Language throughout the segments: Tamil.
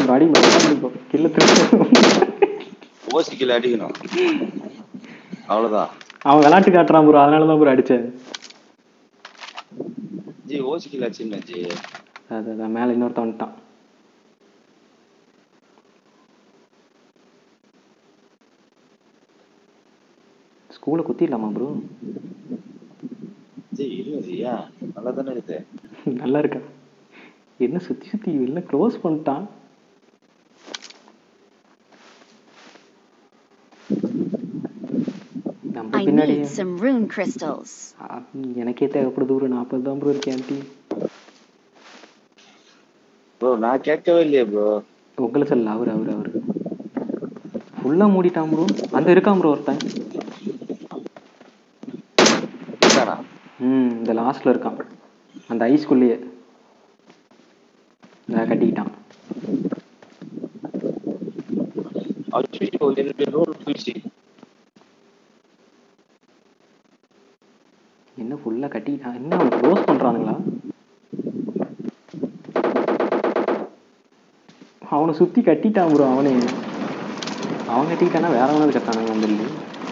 ப்ரோ அடி ப்ரோ கில்ல திரும்ப ஓசிக்கில் அடிக்கணும் அவ்வளவுதான் அவன் விளையாட்டு காட்டுறான் ப்ரோ அதனால தான் ப்ரோ அடிச்சேன் ஜி ஓசிக்கில் அடிச்சுன்னு ஜி அது அதான் மேலே இன்னொருத்தன் வந்துட்டான் ஸ்கூலை குத்திடலாமா ப்ரோ ஜி இருங்க ஜி ஏன் நல்லா தானே இருக்குது நல்லா இருக்கா என்ன சுற்றி சுற்றி வெளில க்ளோஸ் பண்ணிட்டான் நம்ம I பின்னாடி need some rune crystals. ஆ, எனக்கே தேவைப்படுது ஒரு நாற்பது தான் ப்ரோ இருக்கு ஆன்ட்டி ப்ரோ நான் கேட்கவே இல்லையே ப்ரோ உங்களை சொல்லல அவர் அவர் அவர் ஃபுல்லாக மூடிட்டான் ப்ரோ அந்த இருக்கான் ப்ரோ ஒருத்தன் தானா ம் இந்த லாஸ்ட்ல இருக்கான் அந்த ஐஸ்குள்ளேயே இதை கட்டிக்கிட்டான் அச்சோ என்னுடைய ரோல் போயிடுச்சு என்ன ஃபுல்லாக கட்டிக்கிட்டான் என்ன அவன் க்ளோஸ் பண்ணுறானுங்களா அவனை சுற்றி கட்டிட்டான் ப்ரோ அவனே அவன் கட்டிக்கிட்டானா வேற அவனது கட்டானுங்க வந்துருக்கு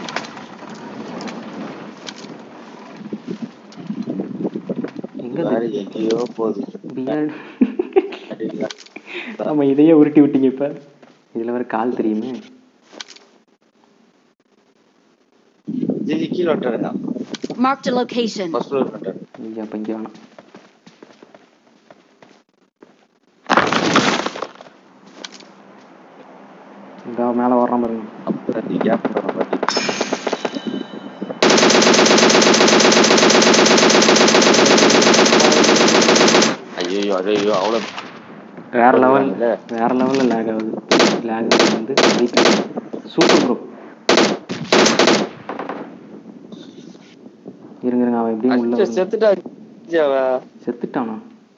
எங்க வேற எங்கேயோ போகுது பிஆர் அடிக்கலாம். நம்ம இதையே உருட்டி விட்டீங்க இப்ப இதுல வேற கால் தெரியுமே ஜி ஜி கீழே வந்துட்டாருங்க Marked a location. First floor வந்துட்டாரு ஐயா அப்ப இங்க வேணாம் இந்த மேல வர்றான் பாருங்க அப்புறம் நீ கேப் பண்ணுற மாதிரி ஐயோ ஐயோ அவ்வளோ வேற லெவல் இல்ல. வேற லெவல்ல லேக் ஆகுது லேக் வந்து சூப்பர் ப்ரோ இருங்க இருங்க அவன் எப்படியும் உள்ள அச்சோ வந்து- செத்துட்டா ஜி அவன் செத்துட்டானா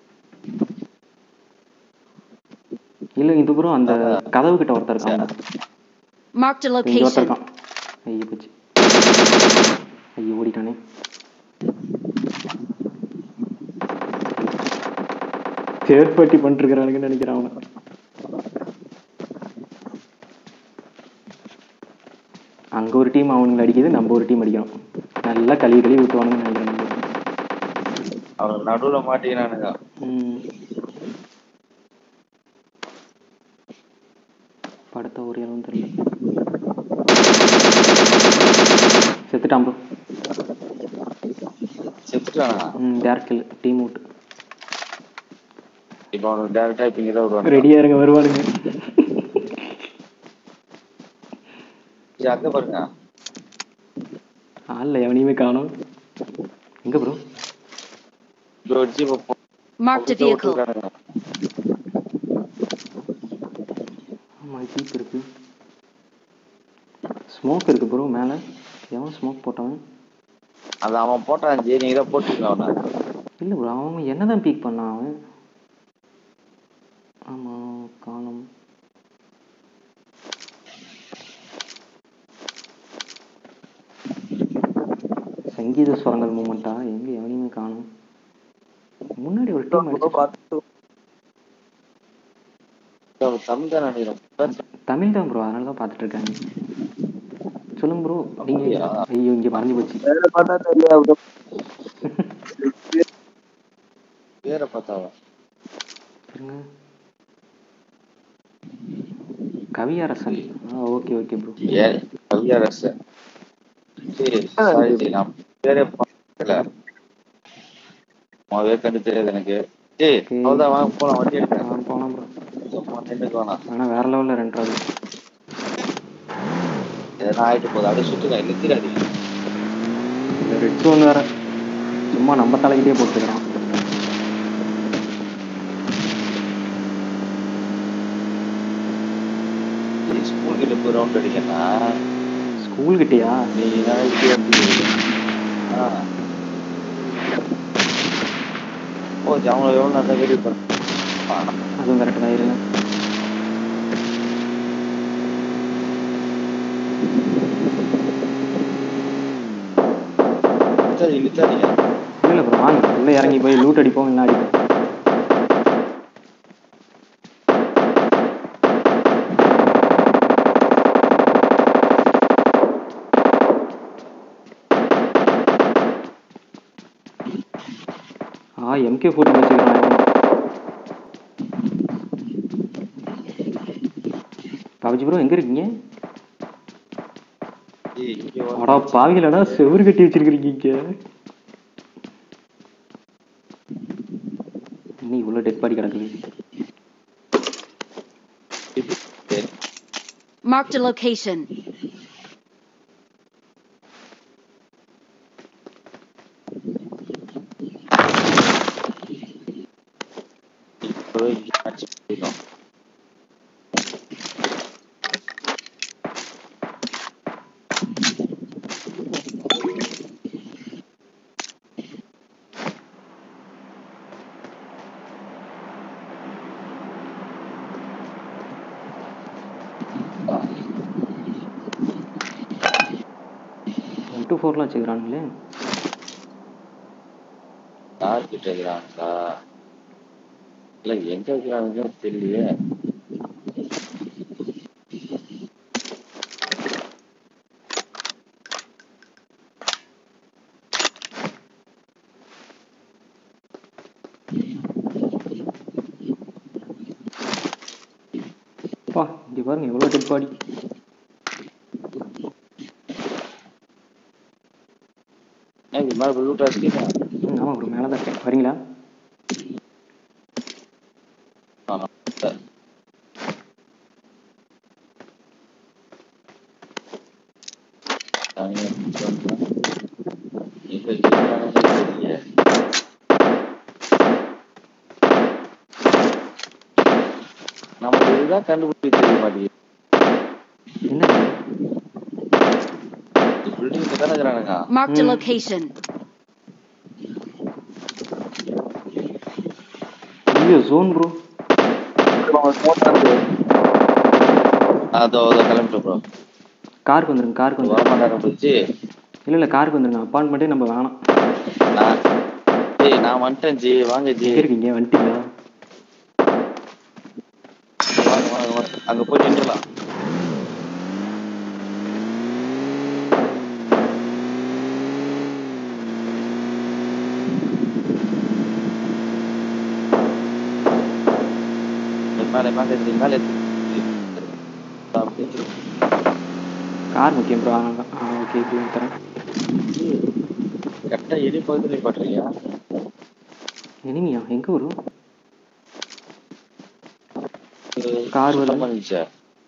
இல்ல இந்த ப்ரோ அந்த கதவு கிட்ட ஒருத்தர் இருக்கான் Marked a இங்க ஒருத்தர் location. இருக்கான் ஐயோ போச்சு ஐயோ ஓடிட்டானே தேர்ட் பார்ட்டி பண்ணிட்டு இருக்கிறானுங்கன்னு நினைக்கிறான் அவன் அங்க ஒரு டீம் அவனுங்களை அடிக்குது நம்ம ஒரு டீம் அடிக்கிறோம் நல்லா கழுவி கழுவி விட்டுவானுங்கன்னு நினைக்கிறானுங்க அவன் நடுவுல மாட்டிக்கிறானுங்க ம். படத்த ஒரு இடம் தெரியல செத்துட்டான் ப்ரோ செத்துட்டானா ம் டேரக்ட் கில் டீம் அவுட் இப்போ அவனுக்கு டேரக்டா இப்போ இங்கே தான் விடுவாங்க ரெடியா இருங்க வருவானுங்க ஜி அங்க பாருங்க ஆள்ல எவனையுமே காணோம் எங்க ப்ரோ ப்ரோ ஜி இப்போ Marked a vehicle. விட்டுருக்கானுங்க. ஆமா ஜீப் இருக்கு ஸ்மோக் இருக்கு ப்ரோ மேல எவன் ஸ்மோக் போட்டவன் அது அவன் போட்டான் ஜி நீங்க தான் போட்டுருங்க அவனை இல்ல ப்ரோ அவன் என்னதான் பீக் பண்ணான் அவன் ஆமா காணோம் சங்கீத ஸ்வரங்கள் மூமெண்டா எங்க எவனையுமே காணோம் முன்னாடி ஒரு டீம் அடிச்சு பார்த்து அவன் தமிழ் தான் நினைக்கிறேன் தமிழ் தான் ப்ரோ அதனால தான் பார்த்துட்டு இருக்காங்க சொல்லுங்க ப்ரோ நீங்க அப்படியா? ஐயோ இங்க மறைஞ்சு போச்சு வேற பார்த்தா தெரியாது வேற பார்த்தாவா இருங்க கவியரசன் ஆ ஓகே ஓகே ப்ரோ ஏ கவியரச சரி சாரி ஜி நான் பேரே பார்க்கல முதவே கண்டு தெரியாது எனக்கு ஜி Okay. அவ்வளோதான் வாங்க போலாம் வண்டி எடுக்கிறேன் ஆ போலாம் ப்ரோ சும்மா நின்றுக்கு வேணாம் ஆனா வேற லெவல்ல ரெண்டாவது எதனா ஆயிட்டு போகுது அப்படியே சுற்றுங்க இல்லை தீராதீங்க இந்த ரெட் ஒன் வேற சும்மா நம்ம தலைக்கிட்டே போட்டுக்கிறான் ஸ்கூல் கிட்ட போய் ரவுண்ட் அடிக்கனா ஸ்கூல் கிட்டயா நீ நாளைக்கு எப்படி ஆ ஓ அவங்கள எவ்வளோ நல்லா வீடியோ பண்ண அதுவும் கரெக்ட் தான் இருங்க நித்தாதீங்க நித்தாதீங்க இல்ல ப்ரோ வாங்க உள்ள இறங்கி போய் லூட் அடிப்போம் இல்லை அடிப்போம் ஆஹா எம்கே ஃபோர்ட்டி வச்சுக்கிறான் கவிஜி ப்ரோ எங்க இருக்கீங்க ஏய், இங்க வா. அடா பாவிகளடா செவுரு கட்டி வச்சிருக்கீங்க இங்க இன்னும் இவ்வளோ டெட் பாடி கிடக்குது சரி. Marked a location. இப்போ இங்க match போயிடும். ஒன் டூ ஃபோர்லாம் வச்சுக்கிறானுங்களே யார் கிட்ட இருக்கிறாங்களா இல்ல எங்க இருக்கிறாங்கன்னு தெரியலையே பா இங்க பாருங்க எவ்வளோ டெட் பாடி ஏன் இது மாதிரி லூட்டா இருக்கீங்க ம் ஆமாம் ப்ரோ மேலே தான் இருக்கேன் வரீங்களா நமக்கு இதுதான் கண்டுபிடிக்க தெரிய மாட்டேங்குது என்ன பில்டிங் தானே இருக்கிறானுங்க Marked a Hmm. location. ஐயோ ஜோன் ப்ரோ அதோ அதோ கிளம்பிட்டு ப்ரோ காருக்கு வந்துருங்க காருக்கு வந்துருங்க வரமாட்டாரம் போச்சு இல்லை இல்லை காருக்கு வந்துருங்க அப்பார்ட்மெண்ட்டே நம்ம வேணாம் நான் ஏய் நான் வந்துட்டேன் ஜி வாங்க ஜி எங்கே இருக்கீங்க வந்துட்டீங்களா வாங்க வாங்க வாங்க அங்க போய் நின்றுலாம் மேலே மேலே ஏத்து, மேலே ஏத்து. அப்படி ஏத்து. கார் முக்கியம் ப்ரோ அதனால தான் ஆ ஓகே இப்படி தரேன் கரெக்டா எலி பகுதியில் பண்றியா எனிமியா எங்கே வரும் கார் வருது. சுத்தமா இருந்துச்சா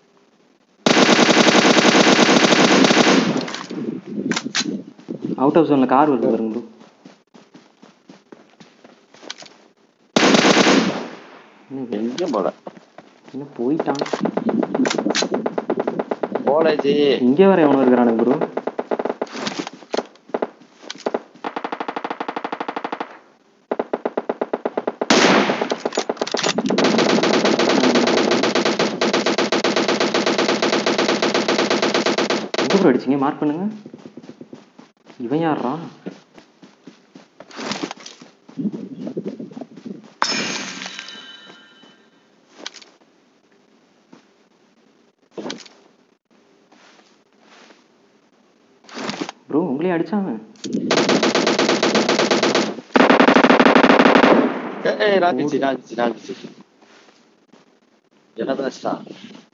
அவுட் ஆஃப் ஜோனில் கார் வருது பாருங்க ப்ரோ என்ன எங்கேயும் போல என்ன போயிட்டான் போல ஜி இங்கே வேற எவனோ இருக்கிறானுங்க ப்ரோ எங்க ப்ரோ அடிச்சீங்க மார்க் பண்ணுங்க இவன் யாரா ப்ரோ உங்களே அடிச்சாங்க ஏய் ராக்கிச்சு ராக்கிச்சு ராக்கிச்சு என்னதான் வச்சிட்டான்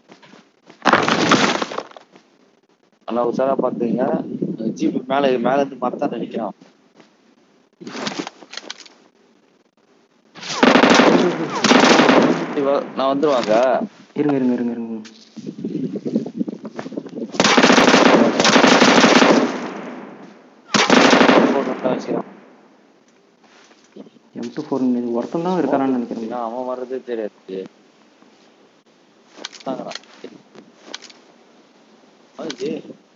நல்லா உசாரா பாத்துங்க ஜீப் மேல மேல இருந்து மரத்தான் நினைக்கிறான் இவ- நான் வந்துருவாங்க இருங்க இருங்க இருங்க இருங்க போட்டு விட்டா வச்சுக்கிறேன். எம் டூ ஃபோர் ஒருத்தன் தான் இருக்காரான்னு நினைக்கிறேன் ஏன்னா அவன் வர்றதே தெரியாது தாங்கடா. அது ஜி,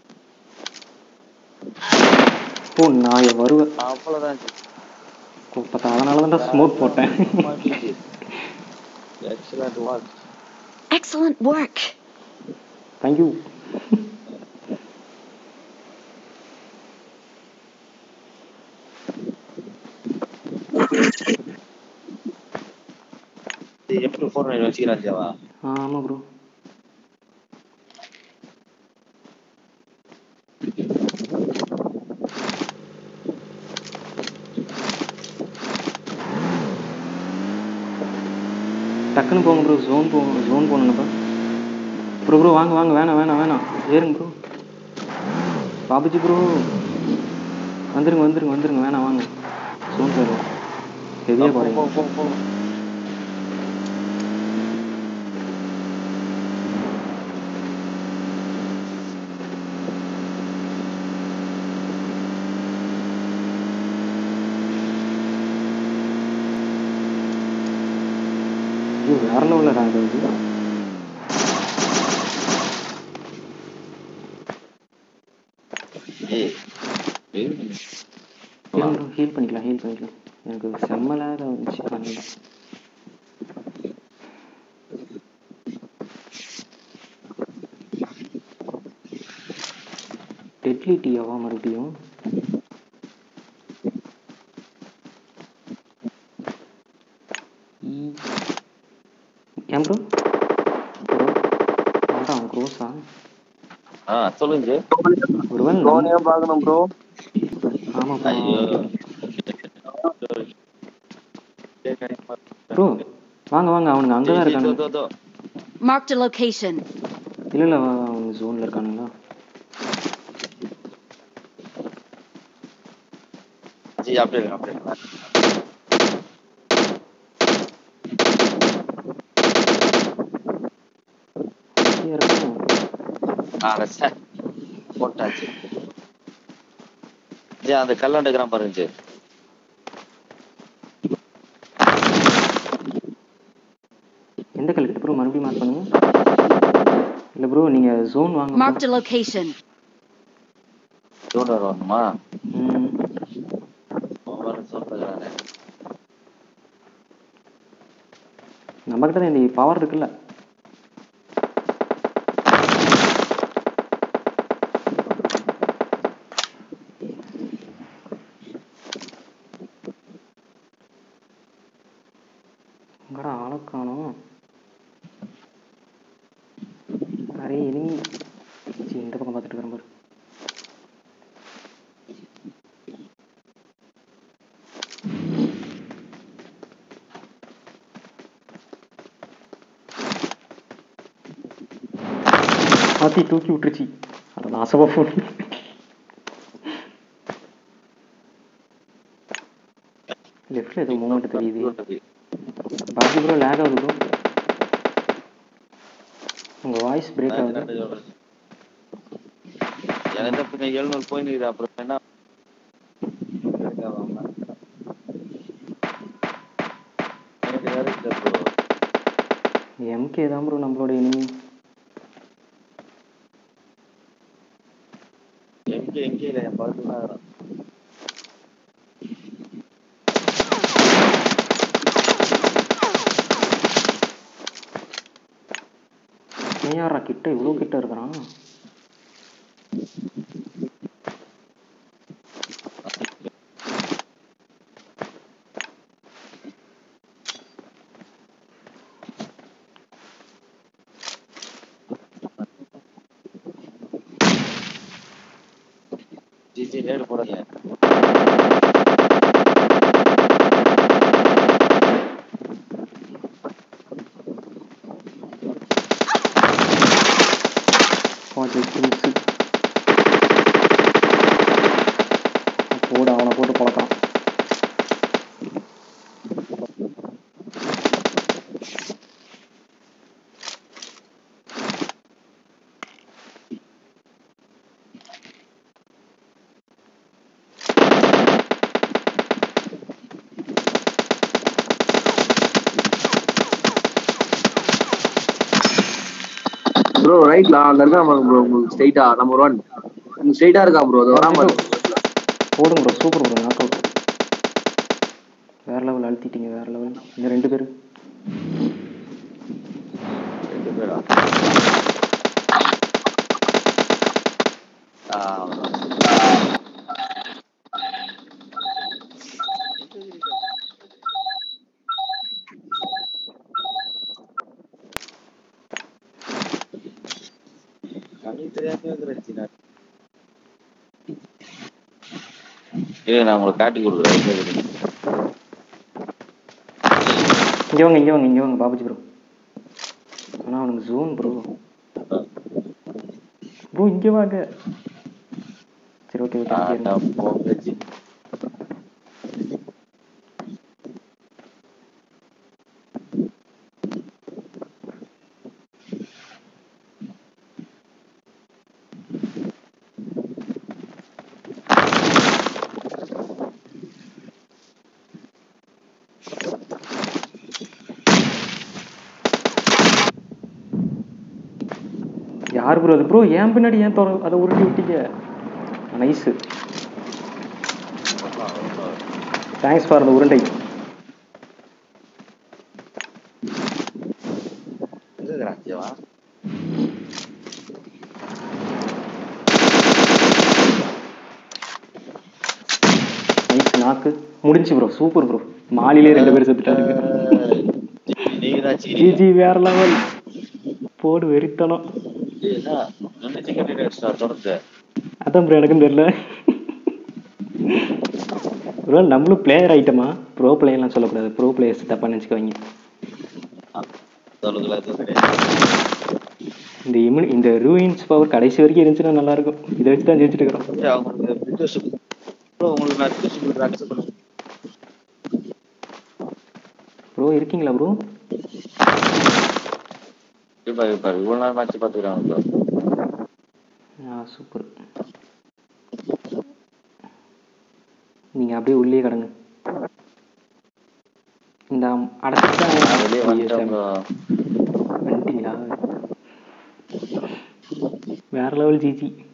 ஓ நான் வருவேன் அவ்வளவுதான் ஜி. பார்த்தா அதனால தான் ஸ்மோக் போட்டேன் Excellent work. Excellent work. Thank you இது எப்படி ஃபோன் வச்சுக்கிறான் ஜாவா ஆமாம் ப்ரோ டக்குன்னு போங்க ப்ரோ ஜோன் போங்க ஜோன் போகணும்ப்பா ப்ரோ ப்ரோ வாங்க வாங்க வேணாம் வேணாம் வேணாம் ஏறுங்க ப்ரோ பாபுஜி ப்ரோ வந்துருங்க வந்துருங்க வந்துருங்க வேணாம் வாங்க ஜோன் போயிடுவோம் ஹெவியாக போ, போகிறீங்க போ, போ, போ. ஐயோ வேற லெவலில் ரேங்க் வருது ஏய், ஏய். ஹீல் பண்ணிக்கலாம் ஹீல் பண்ணிக்கலாம் எனக்கு செம்மலாக இருந்துச்சு பண்ணல டெட்லி டீயாவா மறுபடியும் ஈ. ஏன் ப்ரோ ப்ரோ வேண்டாம் க்ரோஸா ஆ சொல்லுங்க ஒருவேளை நம்ம- தோனியா பார்க்கணும் ப்ரோ ஆமா ஐயோ ப்ரோ வாங்க வாங்க அவனுங்க அங்கே தான் இருக்கானுங்க தோ, தோ, தோ. Marked a location. இல்லை இல்லை அவங்க ஜோனில் இருக்கானுங்களா ஜி அப்படியே இருங்க, அப்படியே இருங்க. இங்கே இருக்கானு ஆ ரச போட்டாச்சு ஜி அந்த கல்லாண்டுக்கிறான் பாருங்க ஜி எந்த கல்லுக்கிட்ட ப்ரோ மறுபடியும் மார்க் பண்ணுங்க இல்லை ப்ரோ நீங்கள் ஜோன் வாங்க bro. Marked a location. Zone வரணுமா ம் அவன் சொல்லுகிறானே நம்மக்கிட்ட தான் இந்த பவர் இருக்குல்ல எங்கடா ஆளை காணோம் நிறைய இனிமி சரி இந்த பக்கம் பார்த்துட்டு இருக்கிறேன் பாரு மாத்தி தூக்கி விட்டுருச்சு அதை நாசமா போட்டு லெஃப்ட்ல ஏதோ மூமெண்ட் தெரியுது பாக்கி ப்ரோ லேக் ஆகுது ப்ரோ உங்க வாய்ஸ் பிரேக் ஆகுது எனக்கு தப்புங்க எழுநூறு போயின்னு அப்புறம் என்ன எனக்கு வேற இல்லை bro. எம்கே தான் ப்ரோ நம்மளோட இனிமி எங்க எங்க இல்லை என் பக்கத்துல தான் இருக்கிறான். ஏன் யாரா கிட்ட இவ்வளோ கிட்ட இருக்கிறான் ஜி ஜி நேடு போடாதீங்க ஜஸ்ட் மிக்ஸு போட அவனை போட்டு பழக்கம் ப்ரோ ரைட்ல அங்க இருக்கா ப்ரோ உங்களுக்கு ஸ்ட்ரைட்டா நம்பர் ஒன் உங்களுக்கு ஸ்ட்ரைட்டா இருக்கா ப்ரோ அது வராம இருக்கு. போடுங்க bro super bro knock out வேற லெவல் அழுத்திட்டீங்க வேற லெவல் இந்த ரெண்டு பேர் ரெண்டு பேரா ஆ, அவ்வளவுதான். கண்ணு தெரியாம இருக்கிறேன் நான். இரு, நான் உங்களுக்கு காட்டி கொடுக்குறேன் எங்க இருக்குன்னு. இங்கே வாங்க இங்கே வாங்க இங்கே வாங்க பாபுஜி ப்ரோ ஆனால் அவனுக்கு ஜோன் ப்ரோ ப்ரோ இங்கே வாங்க சரி ஓகே ஓகே ஆ, போங்க ஜி. யார் ப்ரோ அது ப்ரோ ஏன் பின்னாடி ஏன் தொட அதை உருட்டி விட்டீங்க நைஸு தேங்க்ஸ் ஃபார் அந்த உருண்டை எங்க இருக்கிறான் ஜீவா? நைஸ் நாக்கு முடிஞ்சு ப்ரோ சூப்பர் ப்ரோ மாலிலே ரெண்டு பேரும் செத்துட்டாங்க ஜி, நீங்கதான் ஜி. ஜிஜி வேற லெவல் போடு வெறித்தனம் ஜி, என்ன? ரெண்டு chicken dinner extra தொடர்ந்து. அதான் ப்ரோ எனக்கும் தெரியல ப்ரோ நம்மளும் பிளேயர் ஐட்டமா ப்ரோ பிளேயர்லாம் சொல்லக்கூடாது ப்ரோ பிளேயர்ஸ் தப்பா நினச்சிக்குவாங்க சொல்லுங்களா, இது கிடையாது. இந்த இம்யூனி இந்த ரூயின்ஸ் பவர் கடைசி வரைக்கும் இருந்துச்சுன்னா நல்லா இருக்கும் இதை வச்சு தான் ஜெயிச்சுட்டு இருக்கிறோம் ஜி, அவங்களுக்கு request கொடு. bro, உங்களுக்கு நான் request கொடுக்குறேன், accept பண்ணுங்க. ப்ரோ இருக்கீங்களா ப்ரோ இப்ப இப்ப இவ்வளவு நாள் match பாத்துக்கிறாங்க bro. ஆ சூப்பர் நீங்கள் அப்படியே உள்ளே கடங்க இந்த நான் வெளியே வந்துட்டேன் அடைச்சிட்டா bro. வந்துட்டீங்களா வேற லெவல் ஜிஜி